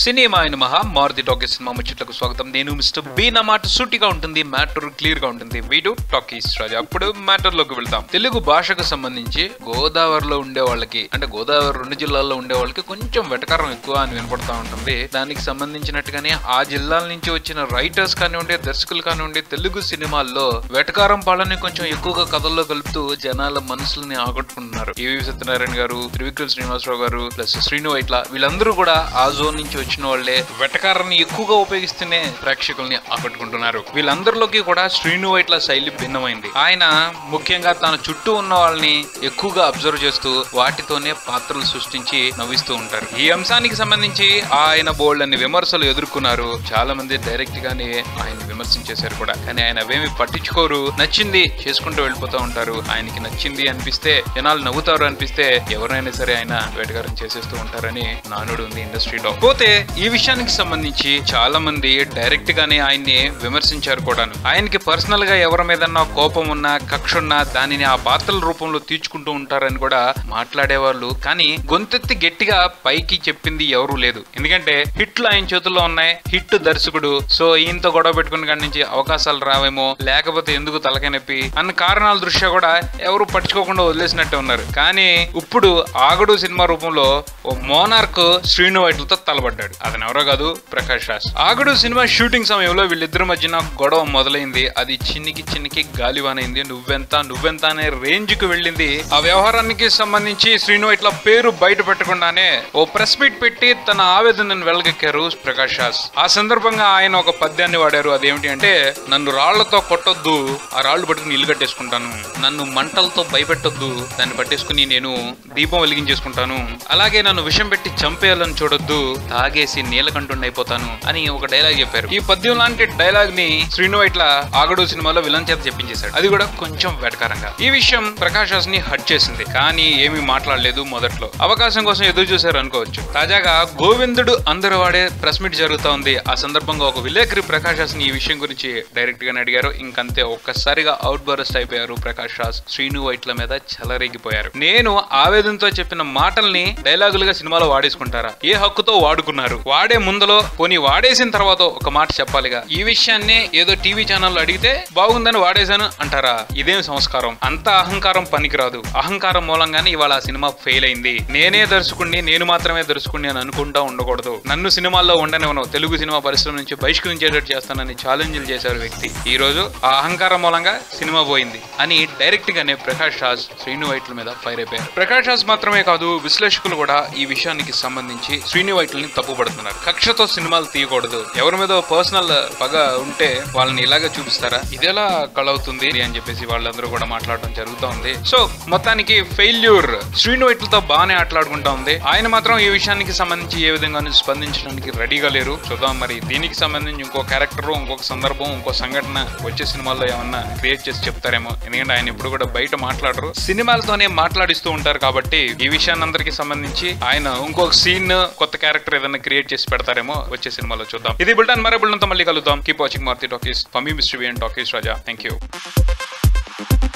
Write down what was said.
cinema అయిన మహా Maruti talkies cinema ముచ్చట్లకు స్వాగతం నేను మిస్టర్ బి నా మాట సూటిగా ఉంటుంది మ్యాటర్ క్లియర్ గా ఉంటుంది వీడు టాకీస్ రాజా అప్పుడు మ్యాటర్ లోకి వెళ్తాం తెలుగు భాషకు సంబంధించి గోదావరిలో ఉండే వాళ్ళకి అంటే గోదావరి రెండు జిల్లాల్లో ఉండే వాళ్ళకి కొంచెం వెటకారం ఎక్కువ అని వినపడతా ఉంటుంది దానికి సంబంధించినట్టుగానే ఆ జిల్లాల నుంచి వచ్చిన రైటర్స్ కానివ్వండి దర్శకులు కానివ్వండి తెలుగు సినిమాల్లో వెటకారం పాలని కొంచెం ఎక్కువగా కథల్లో కలుపుతూ జనాల మనసుల్ని ఆకట్టుకుంటున్నారు ఏవి సత్యనారాయణ గారు త్రివిక్రమ్ శ్రీనివాసరావు గారు ప్లస్ శ్రీను వైట్ల వీళ్ళందరూ కూడా ఆ జోన్ నుంచి వచ్చిన వాళ్ళే వెటకారాన్ని ఎక్కువగా ఉపయోగిస్తూనే ప్రేక్షకుల్ని ఆకట్టుకుంటున్నారు వీళ్ళందరిలోకి కూడా శ్రీను వైట్ల శైలి భిన్నమైంది ఆయన ముఖ్యంగా తన చుట్టూ ఉన్న వాళ్ళని ఎక్కువగా అబ్జర్వ్ చేస్తూ వాటితోనే పాత్రలు సృష్టించి నవ్విస్తూ ఉంటారు ఈ అంశానికి సంబంధించి ఆయన బోల్డ్ అన్ని విమర్శలు ఎదుర్కొన్నారు చాలా మంది డైరెక్ట్ గానే ఆయన విమర్శించేశారు కూడా కానీ ఆయన అవేమి పట్టించుకోరు నచ్చింది చేసుకుంటూ వెళ్ళిపోతూ ఉంటారు ఆయనకి నచ్చింది అనిపిస్తే జనాలు నవ్వుతారు అనిపిస్తే ఎవరైనా సరే ఆయన వేటగారం చేసేస్తూ ఉంటారని నానుడు ఉంది ఇండస్ట్రీలో పోతే ఈ విషయానికి సంబంధించి చాలా మంది డైరెక్ట్ గానే ఆయన్ని విమర్శించారు కూడాను ఆయనకి పర్సనల్ గా ఎవరి మీదన్నా కోపం ఉన్నా కక్ష ఉన్నా దానిని ఆ పాత్రల రూపంలో తీర్చుకుంటూ ఉంటారని కూడా మాట్లాడేవాళ్ళు కానీ గొంతెత్తి గట్టిగా పైకి చెప్పింది ఎవరూ లేదు ఎందుకంటే హిట్లు ఆయన చేతుల్లో ఉన్నాయి హిట్ దర్శకుడు సో ఈయనతో గొడవ పెట్టుకున్న కాడి నుంచి అవకాశాలు రావేమో లేకపోతే ఎందుకు తలకాయ నొప్పి అన్న కారణాల దృష్ట్యా కూడా ఎవరు పట్టించుకోకుండా వదిలేసినట్టే ఉన్నారు కానీ ఇప్పుడు ఆగడు సినిమా రూపంలో ఓ మోనార్క్ శ్రీను వైట్లతో తలబడ్డాడు అతను ఎవరో కాదు ప్రకాష్ రాజ్ ఆగడు సినిమా షూటింగ్ సమయంలో వీళ్ళిద్దరి మధ్యన గొడవ మొదలైంది అది చిన్నికి చిన్నికి గాలివానైంది నువ్వెంత నువ్వెంత అనే రేంజ్ కు వెళ్ళింది ఆ వ్యవహారానికి సంబంధించి శ్రీను వైట్ల పేరు బయట పెట్టకుండానే ఓ ప్రెస్ మీట్ పెట్టి తన ఆవేదనను వెళ్ళగక్కారు ప్రకాష్ రాజ్ ఆ సందర్భంగా ఆయన ఒక పద్యాన్ని వాడారు అదేమిటి అంటే నన్ను రాళ్లతో కొట్టొద్దు ఆ రాళ్లు పట్టుకుని ఇల్లు కట్టేసుకుంటాను నన్ను మంటలతో భయపెట్టొద్దు దాన్ని పట్టేసుకుని నేను దీపం వెలిగించేసుకుంటాను అలాగే నన్ను విషం పెట్టి చంపేయాలని చూడొద్దు తాగేసి నీలకంఠుండి అయిపోతాను అని ఒక డైలాగ్ చెప్పారు ఈ పద్యం లాంటి డైలాగ్ ని శ్రీను ఇట్లా ఆగడు సినిమాలో విలన్ చేత చెప్పించేశాడు అది కూడా కొంచెం వెటకారంగా ఈ విషయం ప్రకాష్ రాజ్ ని హట్ చేసింది కానీ ఏమీ మాట్లాడలేదు మొదట్లో అవకాశం కోసం ఎదురు చూశారు అనుకోవచ్చు తాజాగా గోవిందుడు అందరు వాడే ప్రెస్ మీట్ జరుగుతా ఉంది ఆ సందర్భంగా ఒక విలేకరి ప్రకాష్ రాజ్ ని ఈ విషయం గురించి డైరెక్ట్ గానే అడిగారు ఇంకంతే ఒక్కసారిగా అవుట్ బరస్ట్ అయిపోయారు ప్రకాష్ రాజ్ శ్రీను వైట్ల మీద చెలరేగిపోయారు నేను ఆవేదనతో చెప్పిన మాటల్ని డైలాగులుగా సినిమాలో వాడేసుకుంటారా ఏ హక్కుతో వాడుకున్నారు వాడే ముందలో పోనీ వాడేసిన తర్వాత ఒక మాట చెప్పాలిగా ఈ విషయాన్ని ఏదో టీవీ ఛానల్లో అడిగితే బాగుందని వాడేశాను అంటారా ఇదేం సంస్కారం అంత అహంకారం పనికిరాదు అహంకారం మూలంగానే ఇవాళ ఆ సినిమా ఫెయిల్ అయింది నేనే దర్శకుడిని నేను మాత్రమే దర్శకుడిని అని అనుకుంటా ఉండకూడదు నన్ను సినిమాల్లో ఉండనివ్వను తెలుగు సినిమా పరిశ్రమ నుంచి బహిష్కరించేటట్టు చేస్తానని ఛాలెంజ్లు చేశారు వ్యక్తి ఈ రోజు ఆ అహంకారం మూలంగా సినిమా పోయింది అని డైరెక్ట్ గానే ప్రకాష్ రాజ్ శ్రీను వైట్ల మీద ఫైర్ అయిపోయారు ప్రకాష్ రాజ్ మాత్రమే కాదు విశ్లేషకులు కూడా ఈ విషయానికి సంబంధించి శ్రీను వైట్లని తప్పుపడుతున్నారు కక్షతో సినిమాలు తీయకూడదు ఎవరి మీద పర్సనల్ పగ ఉంటే వాళ్ళని ఇలాగే చూపిస్తారా ఇదెలా కళవుతుంది అని చెప్పేసి వాళ్ళందరూ కూడా మాట్లాడడం జరుగుతూ ఉంది సో మొత్తానికి ఫెయిల్యూర్ శ్రీను వైట్లతో బాగానే ఆటలాడుకుంటా ఉంది ఆయన మాత్రం ఈ విషయానికి సంబంధించి ఏ విధంగా స్పందించడానికి రెడీగా లేరు చూద్దాం మరి దీనికి సంబంధించి ఇంకో క్యారెక్టర్ ఇంకొక సందర్భం ఇంకో సంఘటన వచ్చే సినిమాల్లో ఏమన్నా క్రియేట్ చేసి చెప్తారేమో ఎందుకంటే ఆయన ఇప్పుడు కూడా బయట మాట్లాడరు సినిమాలతోనే మాట్లాడిస్తూ ఉంటారు కాబట్టి ఈ విషయాన్ని అందరికి సంబంధించి ఆయన ఇంకొక సీన్ కొత్త క్యారెక్టర్ ఏదైనా క్రియేట్ చేసి పెడతారేమో వచ్చే సినిమాలో చూద్దాం ఇది బుల్టన్ మరే బుల్టన్తో మళ్ళీ కలుద్దాం కీప్ వాచింగ్ మార్తి టాకీస్ ఫమీ మిస్టర్ వియన్ టాకీస్ రాజా థ్యాంక్ యూ